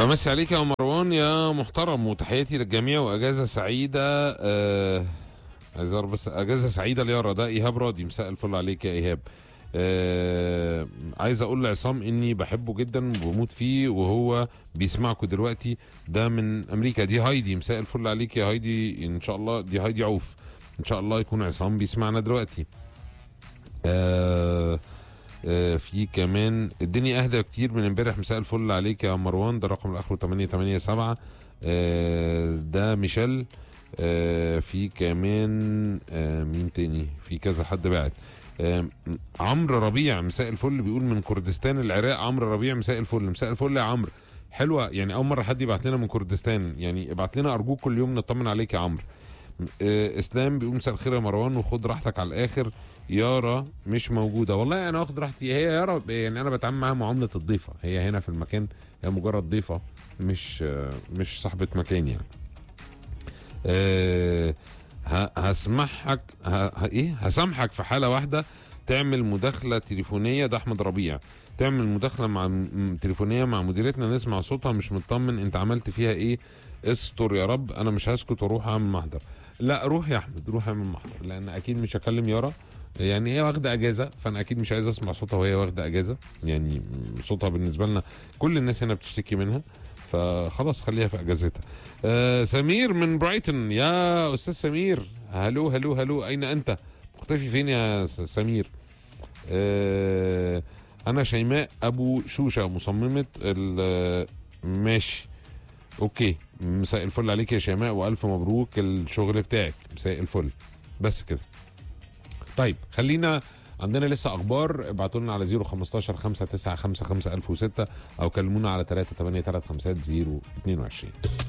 بمسي عليك يا مروان يا محترم وتحياتي للجميع واجازه سعيده آه عايز أعرف بس اجازه سعيده ليارا ده ايهاب راضي مساء الفل عليك يا ايهاب آه عايز اقول لعصام اني بحبه جدا وبموت فيه وهو بيسمعكم دلوقتي ده من امريكا دي هايدي مساء الفل عليك يا هايدي ان شاء الله دي هايدي عوف ان شاء الله يكون عصام بيسمعنا دلوقتي آه آه، في كمان الدنيا اهدى كتير من امبارح مساء الفل عليك يا مروان ده رقم الاخر 887 آه، ده ميشيل آه، في كمان آه، مين تاني في كذا حد بعت آه، عمرو ربيع مساء الفل بيقول من كردستان العراق عمرو ربيع مساء الفل مساء الفل يا عمرو حلوه يعني اول مره حد يبعت لنا من كردستان يعني ابعت لنا ارجوك كل يوم نطمن عليك يا عمرو آه، اسلام بيقول مساء الخير يا مروان وخد راحتك على الاخر يارا مش موجوده والله انا واخد راحتي هي يارا يعني انا بتعامل معاها معامله الضيفه هي هنا في المكان هي مجرد ضيفه مش آه، مش صاحبه مكان يعني أه ه- هسمحك ه- ه- ايه هسامحك في حاله واحده تعمل مداخله تليفونيه ده احمد ربيع تعمل مداخله مع م- تليفونيه مع مديرتنا نسمع صوتها مش مطمن انت عملت فيها ايه استر يا رب انا مش هسكت واروح اعمل محضر لا روح يا احمد روح اعمل محضر لان اكيد مش هكلم يارا يعني هي واخده اجازه فانا اكيد مش عايز اسمع صوتها وهي واخده اجازه يعني م- صوتها بالنسبه لنا كل الناس هنا بتشتكي منها فخلاص خليها في اجازتها آه سمير من برايتون يا استاذ سمير هلو هلو هلو اين انت مختفي فين يا س- سمير آه انا شيماء ابو شوشه مصممه ال- ماشي اوكي مساء الفل عليك يا شيماء والف مبروك الشغل بتاعك مساء الفل بس كده طيب خلينا عندنا لسه اخبار ابعتوا لنا على 015 595 5006 او كلمونا على 3 8 3 5 0 22